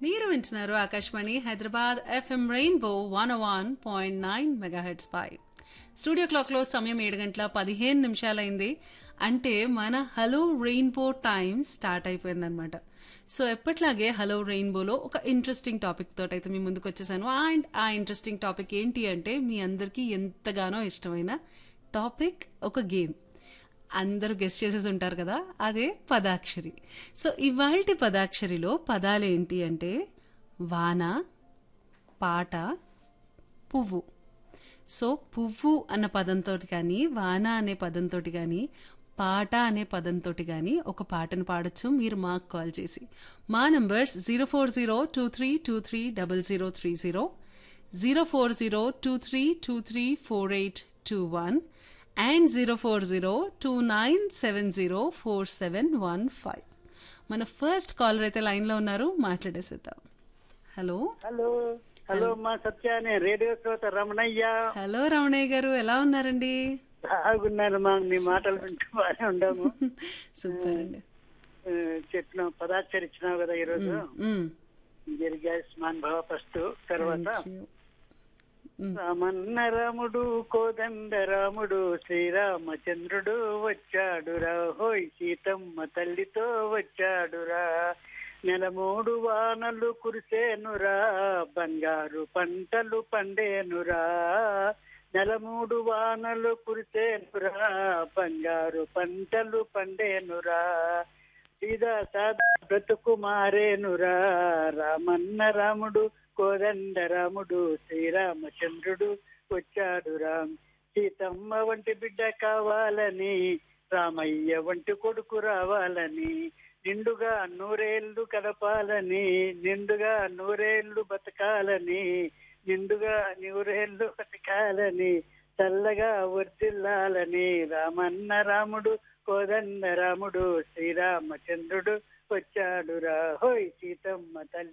మీరు వింటున్నారు Akashvani Hyderabad FM rainbow one one point nine megahertz పై స్టూడియో క్లాక్లో సమయం ఏడు గంటల పదిహేను నిమిషాలైంది అంటే మన హలో రెయిన్బో టైం స్టార్ట్ అయిపోయిందనమాట సో ఎప్పట్లాగే హలో రెయిన్బోలో ఒక ఇంట్రెస్టింగ్ టాపిక్ తోటి అయితే మీ ముందుకు వచ్చేసాను అండ్ ఆ ఇంట్రెస్టింగ్ టాపిక్ ఏంటి అంటే మీ అందరికీ ఎంతగానో ఇష్టమైన టాపిక్ ఒక గేమ్ అందరూ గెస్ట్ చేసేసి ఉంటారు కదా అదే పదాక్షరి సో ఇవాల్టి పదాక్షరిలో పదాలు ఏంటి అంటే వాన పాట పువ్వు సో పువ్వు అన్న పదంతో కానీ వాన అనే పదంతో కానీ పాట అనే పదంతో కానీ ఒక పాటను పాడొచ్చు మీరు మాకు కాల్ చేసి మా numbers zero four zero two three two three double zero three zero zero four zero two three two three four eight two one and zero four zero two nine seven zero four seven one five మన first caller అయితే లైన్లో ఉన్నారు మాట్లాడేసేద్దాం hello hello hello మా సత్య నేను radio శ్రోత Ramanaiah hello Ramanaiah గారు ఎలా ఉన్నారండి బాగున్నాను మా మీ మాటలు వింటూ బాగానే ఉండము సూపర్ అండి ఆ, చెప్పిన పదాక్షరి ఇచ్చినావు కదా ఈరోజు మ్మ్. దీర్ఘాయుష్మాన్ భవ ఫస్ట్ తర్వాత Thank you. మ్మ్. రామన్న రాముడు కోదండ రాముడు శ్రీరామచంద్రుడు వచ్చాడురా హోయ్ సీతమ్మ తల్లితో వచ్చాడురా నెల మూడు వానలు కురిసేనురా బంగారు పంటలు పండేనురా నెల మూడు వానలు కురిసేనురా బంగారు పంటలు పండేనురా సీదా సాదా బ్రతుకు మారేనురా రామన్న రాముడు కోదండ రాముడు శ్రీరామచంద్రుడు వచ్చాడు రామ్ సీతమ్మ వంటి బిడ్డ కావాలని రామయ్య వంటి కొడుకు రావాలని నిండుగా నూరేళ్లు గడపాలని నిండుగా నూరేళ్లు బతకాలని నిండుగా నూరేళ్లు బతకాలని చల్లగా వర్దిల్లాలని రామన్న రాముడు కోదండ రాముడు శ్రీరామచంద్రుడు వచ్చాడురా హోయ్ సీతమ్మ తల్లి